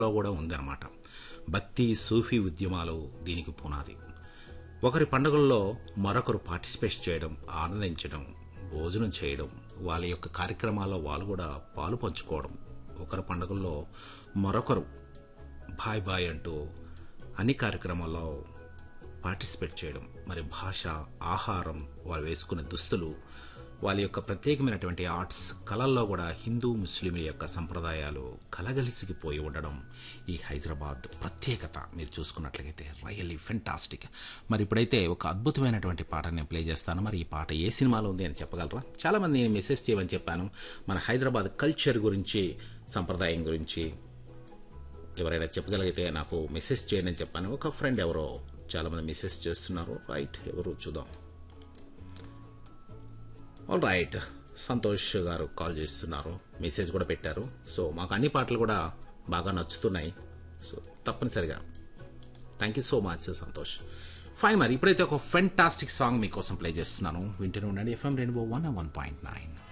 లో కూడా ఉందన్నమాట భక్తి సూఫీ ఉద్యమాలు దీనికి పునాది ఒకరి పండుగల్లో మరొకరు పార్టిసిపేట్ చేయడం ఆనందించడం భోజనం చేయడం వాళ్ళ యొక్క కార్యక్రమాల్లో వాళ్ళు కూడా పాలు పంచుకోవడం ఒకరి పండుగల్లో మరొకరు బాయ్ బాయ్ అంటూ అన్ని కార్యక్రమాల్లో పార్టిసిపేట్ చేయడం మరి భాష ఆహారం వాళ్ళు వేసుకునే దుస్తులు వాళ్ళ యొక్క ప్రత్యేకమైనటువంటి ఆర్ట్స్ కళల్లో కూడా హిందూ ముస్లింల యొక్క సంప్రదాయాలు కలగలిసిపోయి ఉండడం ఈ హైదరాబాద్ ప్రత్యేకత మీరు చూసుకున్నట్లయితే రియల్లీ ఫెంటాస్టిక్ మరి ఇప్పుడైతే ఒక అద్భుతమైనటువంటి పాట నేను ప్లే చేస్తాను మరి ఈ పాట ఏ సినిమాలో ఉంది అని చెప్పగలరా చాలామంది నేను మెసేజ్ చేయమని చెప్పాను మన హైదరాబాద్ కల్చర్ గురించి సంప్రదాయం గురించి ఎవరైనా చెప్పగలిగితే నాకు మెసేజ్ చేయండి అని చెప్పాను ఒక ఫ్రెండ్ ఎవరో చాలామంది మెసేజ్ చేస్తున్నారు రైట్ ఎవరు చూద్దాం ఆల్ రైట్ సంతోష్ గారు కాల్ చేస్తున్నారు మెసేజ్ కూడా పెట్టారు సో మాకు అన్ని పాటలు కూడా బాగా నచ్చుతున్నాయి సో తప్పనిసరిగా thank you so much Santosh fine మరి ఇప్పుడైతే ఒక ఫెంటాస్టిక్ సాంగ్ మీకోసం ప్లే చేస్తున్నాను వింటూనే ఉండండి FM rainbow one one point nine